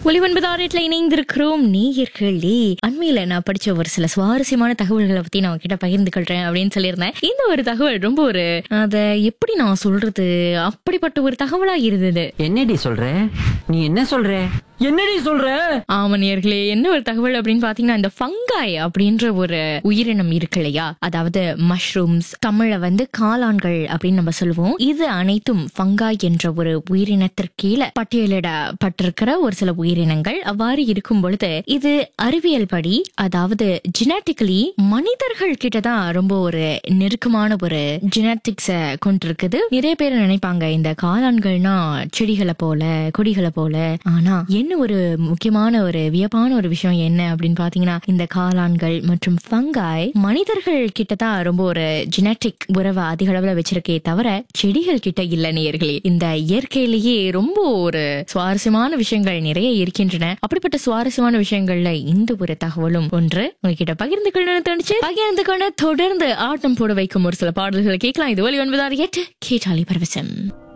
ஒலி ஒன்பதாயிரத்துல இணைந்திருக்கிறோம் நேயர்களே அண்மையில நான் படிச்ச ஒரு சில சுவாரஸ்யமான தகவல்களை பத்தி நான் உங்ககிட்ட பகிர்ந்து கொள்றேன் அப்படின்னு சொல்லியிருந்தேன் இந்த ஒரு தகவல் ரொம்ப ஒரு அத எப்படி நான் சொல்றது அப்படிப்பட்ட ஒரு தகவலா இருந்தது என்னடி சொல்ற நீ என்ன சொல்ற என்னடி சொல்ற ஆமா நேயர்களே என்ன ஒரு தகவல் அப்படின்னு பாத்தீங்கன்னா இந்த ஃபங்காய் அப்படின்ற ஒரு உயிரினம் இருக்கு இல்லையா அதாவது மஷ்ரூம்ஸ் தமிழ்ல வந்து காளான்கள் அப்படின்னு நம்ம சொல்லுவோம் இது அனைத்தும் ஃபங்காய் என்ற ஒரு உயிரினத்திற்கு கீழே பட்டியலிடப்பட்டிருக்கிற ஒரு சில உயிரினங்கள் அவ்வாறு இருக்கும் பொழுது இது அறிவியல் படி அதாவது ஜெனட்டிக்கலி மனிதர்கள் கிட்ட தான் ரொம்ப ஒரு நெருக்கமான ஒரு ஜெனட்டிக்ஸ கொண்டிருக்குது நிறைய பேர் நினைப்பாங்க இந்த காளான்கள்னா செடிகளை போல கொடிகளை போல ஆனா என்ன ஒரு முக்கியமான ஒரு வியப்பான ஒரு விஷயம் என்ன அப்படின்னு பாத்தீங்கன்னா இந்த காளான்கள் மற்றும் ஃபங்காய் மனிதர்கள் கிட்ட தான் ரொம்ப ஒரு ஜெனட்டிக் உறவை அதிக அளவுல வச்சிருக்கே தவிர செடிகள் கிட்ட இல்ல நேயர்களே இந்த இயற்கையிலேயே ரொம்ப ஒரு சுவாரஸ்யமான விஷயங்கள் நிறைய இருக்கின்றன அப்படிப்பட்ட சுவாரஸ்யமான விஷயங்கள்ல இந்த ஒரு தகவலும் ஒன்று உங்ககிட்ட பகிர்ந்து கொள்ளணும்னு தோணுச்சு பகிர்ந்து கொண்டு தொடர்ந்து ஆட்டம் போட வைக்கும் ஒரு சில பாடல்களை கேட்கலாம் இது ஒலி ஒன்பதாறு எட்டு கேட்டாலி பரவசம்